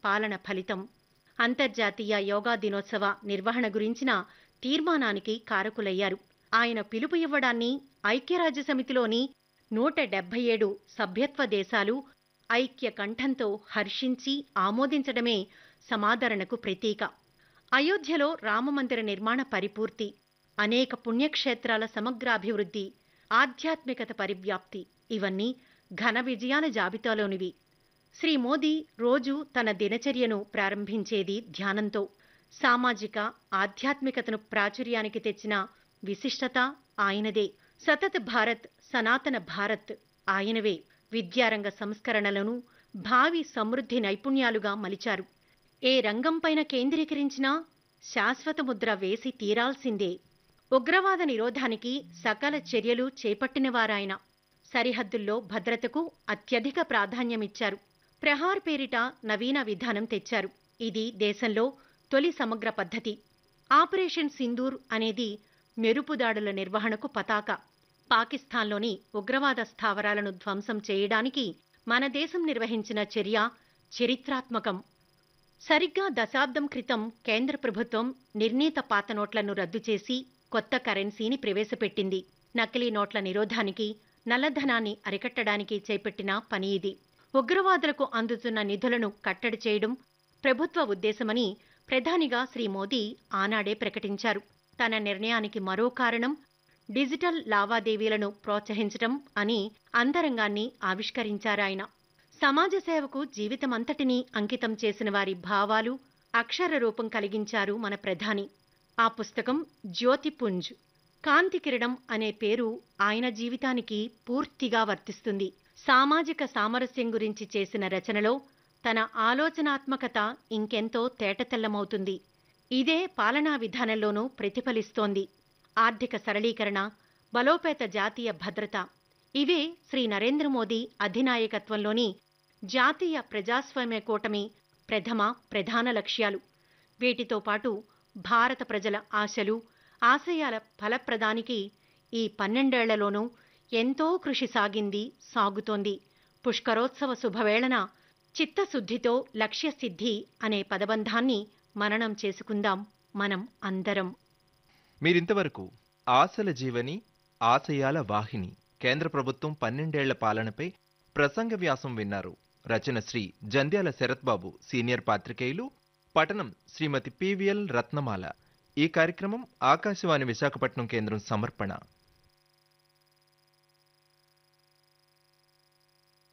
పాలన ఫలితం అంతర్జాతీయ యోగా దినోత్సవ నిర్వహణ గురించిన తీర్మానానికి కారకులయ్యారు ఆయన పిలుపు ఇవ్వడాన్ని ఐక్యరాజ్య సమితిలోని నూట డెబ్బై ఏడు సభ్యత్వ దేశాలు ఐక్య కంఠంతో హర్షించి ఆమోదించడమే సమాదరణకు ప్రతీక అయోధ్యలో రామమందిర నిర్మాణ పరిపూర్తి అనేక పుణ్యక్షేత్రాల సమగ్రాభివృద్ధి ఆధ్యాత్మికత పరివ్యాప్తి ఇవన్నీ ఘన విజయాల జాబితాలోనివి శ్రీ మోదీ రోజు తన దినచర్యను ప్రారంభించేది ధ్యానంతో సామాజిక ఆధ్యాత్మికతను ప్రాచుర్యానికి తెచ్చిన విశిష్టత ఆయనదే సతత్ భారత్ సనాతన భారత్ ఆయనవే విద్యారంగ సంస్కరణలను భావి సమృద్ధి నైపుణ్యాలుగా మలిచారు ఏ రంగంపైన కేంద్రీకరించినా శాశ్వత ముద్ర వేసి తీరాల్సిందే ఉగ్రవాద నిరోధానికి సకల చర్యలు చేపట్టినవారాయన సరిహద్దుల్లో భద్రతకు అత్యధిక ప్రాధాన్యమిచ్చారు ప్రహార్ పేరిట నవీన విధానం తెచ్చారు ఇది దేశంలో తొలి సమగ్ర పద్ధతి ఆపరేషన్ సింధూర్ అనేది మెరుపుదాడుల నిర్వహణకు పతాక పాకిస్తాన్లోని ఉగ్రవాద స్థావరాలను ధ్వంసం చేయడానికి మన దేశం నిర్వహించిన చర్య చరిత్రాత్మకం సరిగ్గా దశాబ్దం క్రితం కేంద్ర ప్రభుత్వం నిర్ణీత పాత నోట్లను రద్దు చేసి కొత్త కరెన్సీని ప్రవేశపెట్టింది నకిలీ నోట్ల నిరోధానికి నల్లధనాన్ని అరికట్టడానికి చేపట్టిన పని ఇది ఉగ్రవాదులకు అందుతున్న నిధులను కట్టడి చేయడం ప్రభుత్వ ఉద్దేశమని ప్రధానిగా శ్రీ మోదీ ఆనాడే ప్రకటించారు తన నిర్ణయానికి మరో కారణం డిజిటల్ లావాదేవీలను ప్రోత్సహించడం అని అంతరంగాన్ని ఆవిష్కరించారాయన సమాజ సేవకు జీవితమంతటినీ అంకితం చేసిన వారి భావాలు అక్షర రూపం కలిగించారు మన ప్రధాని ఆ పుస్తకం జ్యోతిపుంజ్ కాంతి కిరణం అనే పేరు ఆయన జీవితానికి పూర్తిగా వర్తిస్తుంది సామాజిక సామరస్యం గురించి చేసిన రచనలో తన ఆలోచనాత్మకత ఇంకెంతో తేటతెల్లమవుతుంది ఇదే పాలనా విధానంలోనూ ప్రతిఫలిస్తోంది ఆర్థిక సరళీకరణ బలోపేత జాతీయ భద్రత ఇవే శ్రీ నరేంద్ర మోదీ అధినాయకత్వంలోని జాతీయ ప్రజాస్వామ్య కూటమి ప్రథమ ప్రధాన లక్ష్యాలు వీటితో పాటు భారత ప్రజల ఆశలు ఆశయాల ఫలప్రదానికి ఈ పన్నెండేళ్లలోనూ ఎంతో కృషి సాగింది సాగుతోంది పుష్కరోత్సవ శుభవేళన చిత్తశుద్ధితో లక్ష్యసిద్ధి అనే పదబంధాన్ని మననం చేసుకుందాం మనం అందరం మీరింతవరకు ఆశల జీవని ఆశయాల వాహిని కేంద్ర ప్రభుత్వం పన్నెండేళ్ల పాలనపై ప్రసంగ వ్యాసం విన్నారు రచన శ్రీ జంధ్యాల శరత్బాబు సీనియర్ పాత్రికేయులు పఠనం శ్రీమతి పివిఎల్ రత్నమాల ఈ కార్యక్రమం ఆకాశవాణి విశాఖపట్నం కేంద్రం సమర్పణ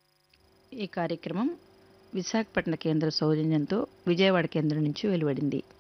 ఈ కార్యక్రమం విశాఖపట్నం కేంద్ర సౌజన్యంతో విజయవాడ కేంద్రం నుంచి వెలువడింది